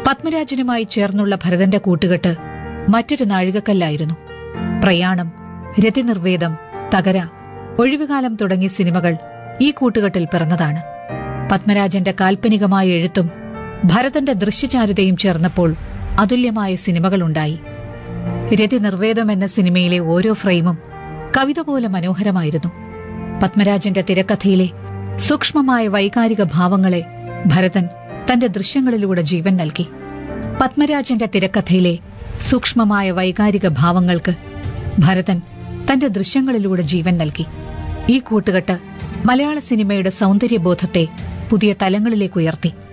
പത്മരാജനുമായി ചേർന്നുള്ള ഭരതന്റെ കൂട്ടുകെട്ട് മറ്റൊരു നാഴികക്കല്ലായിരുന്നു പ്രയാണം രതിനിർവേദം തകര ഒഴിവുകാലം തുടങ്ങിയ സിനിമകൾ ഈ കൂട്ടുകെട്ടിൽ പിറന്നതാണ് പത്മരാജന്റെ കാൽപ്പനികമായ എഴുത്തും ഭരതന്റെ ദൃശ്യചാരുതയും ചേർന്നപ്പോൾ അതുല്യമായ സിനിമകളുണ്ടായി രതി നിർവേദം എന്ന സിനിമയിലെ ഓരോ ഫ്രെയിമും കവിത പോലെ മനോഹരമായിരുന്നു പത്മരാജന്റെ തിരക്കഥയിലെ സൂക്ഷ്മമായ വൈകാരിക ഭാവങ്ങളെ ഭരതൻ തന്റെ ദൃശ്യങ്ങളിലൂടെ ജീവൻ നൽകി പത്മരാജന്റെ തിരക്കഥയിലെ സൂക്ഷ്മമായ വൈകാരിക ഭാവങ്ങൾക്ക് ഭരതൻ തന്റെ ദൃശ്യങ്ങളിലൂടെ ജീവൻ നൽകി ഈ കൂട്ടുകെട്ട് മലയാള സിനിമയുടെ സൗന്ദര്യബോധത്തെ പുതിയ തലങ്ങളിലേക്ക് ഉയർത്തി